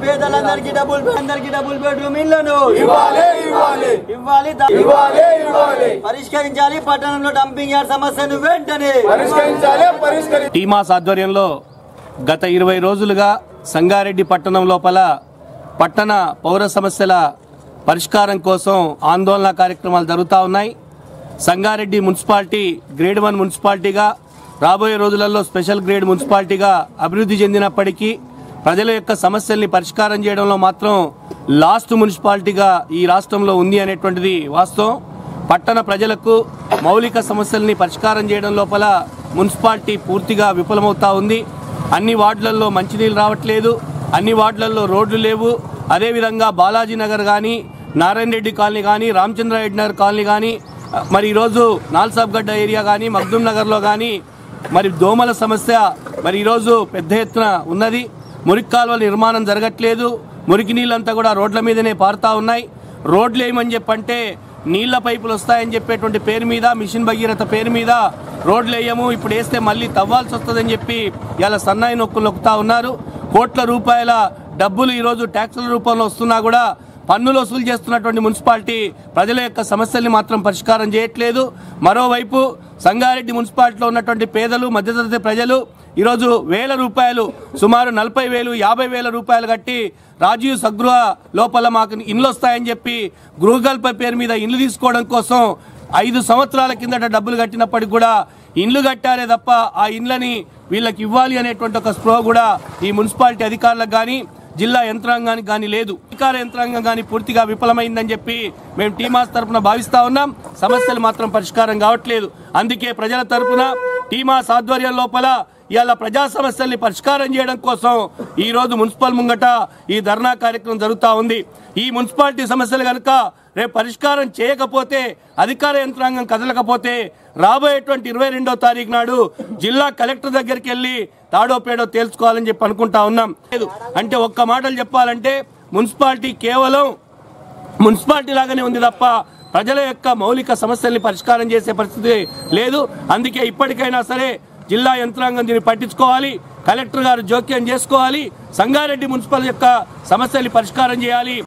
పేదలందరికీ డబుల్ అందరికీ double bedroom ఇళ్లను ఇవ్వాలి ఇవ్వాలి ఇవ్వాలి ద- ఇవ్వాలి ఇవ్వాలి పరిష్కరించాలి పట్టణంలో డంపింగ్ యార్డ్ సమస్యను వెంటనే పరిష్కరించాలి పరిష్కరి టీమాస్ ఆధ్వర్యంలో గత ఇరవై రోజులుగా సంగారెడ్డి పట్టణం లోపల పట్టణ పౌర సమస్యల పరిష్కారం కోసం ఆందోళన కార్యక్రమాలు జరుగుతూ ఉన్నాయి సంగారెడ్డి మున్సిపాలిటీ గ్రేడ్ వన్ మున్సిపాలిటీగా రాబోయే రోజులలో స్పెషల్ గ్రేడ్ మున్సిపాలిటీగా అభివృద్ధి చెందినప్పటికీ ప్రజల యొక్క సమస్యల్ని పరిష్కారం చేయడంలో మాత్రం లాస్ట్ మున్సిపాలిటీగా ఈ రాష్ట్రంలో ఉంది అనేటువంటిది వాస్తవం పట్టణ ప్రజలకు మౌలిక సమస్యల్ని పరిష్కారం చేయడం లోపల మున్సిపాలిటీ పూర్తిగా విఫలమవుతా ఉంది అన్ని వార్డులలో మంచినీళ్ళు రావట్లేదు అన్ని వార్డులలో రోడ్లు లేవు అదేవిధంగా బాలాజీ నగర్ కానీ నారాయణ రెడ్డి కాలనీ కానీ రామచంద్రారెడ్డి నగర్ కాలనీ కానీ మరి ఈరోజు నాల్సాబ్గడ్డ ఏరియా కానీ మగ్దుం నగర్లో కానీ మరి దోమల సమస్య మరి ఈరోజు పెద్ద ఎత్తున ఉన్నది మురికి కాలువల నిర్మాణం జరగట్లేదు మురికి నీళ్ళంతా కూడా రోడ్ల మీదనే పారుతా ఉన్నాయి రోడ్లు ఏమని చెప్పంటే నీళ్ల పైపులు వస్తాయని చెప్పేటువంటి పేరు మీద మిషన్ భగీరథ పేరు మీద రోడ్లు వేయము ఇప్పుడు వేస్తే మళ్ళీ తవ్వాల్సి వస్తుందని చెప్పి ఇలా సన్నాయి నొక్కులు నొక్కుతా ఉన్నారు కోట్ల రూపాయల డబ్బులు ఈరోజు ట్యాక్సుల రూపంలో వస్తున్నా కూడా పన్నులు వసూలు చేస్తున్నటువంటి మున్సిపాలిటీ ప్రజల యొక్క సమస్యల్ని మాత్రం పరిష్కారం చేయట్లేదు మరోవైపు సంగారెడ్డి మున్సిపాలిటీలో ఉన్నటువంటి పేదలు మధ్యతరగతి ప్రజలు ఈరోజు వేల రూపాయలు సుమారు నలభై వేలు యాభై వేల రూపాయలు కట్టి రాజీవ్ సగృహ లోపల మాకు ఇండ్లు వస్తాయని చెప్పి గృహకల్ప పేరు మీద ఇండ్లు తీసుకోవడం కోసం ఐదు సంవత్సరాల కిందట డబ్బులు కట్టినప్పటికి కూడా ఇండ్లు కట్టారే తప్ప ఆ ఇండ్లని వీళ్ళకి ఇవ్వాలి అనేటువంటి ఒక స్పృహ కూడా ఈ మున్సిపాలిటీ అధికారులకు కానీ జిల్లా యంత్రాంగానికి కానీ లేదు అధికార యంత్రాంగం కానీ పూర్తిగా విఫలమైందని చెప్పి మేము టీమాస్ తరపున భావిస్తా ఉన్నాం సమస్యలు మాత్రం పరిష్కారం కావట్లేదు అందుకే ప్రజల తరపున టీమాస్ ఆధ్వర్యం లోపల ఇవాళ ప్రజా సమస్యల్ని పరిష్కారం చేయడం కోసం ఈ రోజు మున్సిపల్ ముంగట ఈ ధర్నా కార్యక్రమం జరుగుతూ ఉంది ఈ మున్సిపాలిటీ సమస్యలు కనుక రేపు పరిష్కారం చేయకపోతే అధికార యంత్రాంగం కదలకపోతే రాబోయేటువంటి ఇరవై రెండో తారీఖు నాడు జిల్లా కలెక్టర్ దగ్గరికి వెళ్ళి తాడో పేడో తేల్చుకోవాలని చెప్పి అనుకుంటా ఉన్నాం లేదు అంటే ఒక్క మాటలు చెప్పాలంటే మున్సిపాలిటీ కేవలం మున్సిపాలిటీ లాగానే ఉంది తప్ప ప్రజల యొక్క మౌలిక సమస్యల్ని పరిష్కారం చేసే పరిస్థితి లేదు అందుకే ఇప్పటికైనా సరే జిల్లా యంత్రాంగం దీన్ని పట్టించుకోవాలి కలెక్టర్ గారు జోక్యం చేసుకోవాలి సంగారెడ్డి మున్సిపల్ యొక్క సమస్యల్ని పరిష్కారం చేయాలి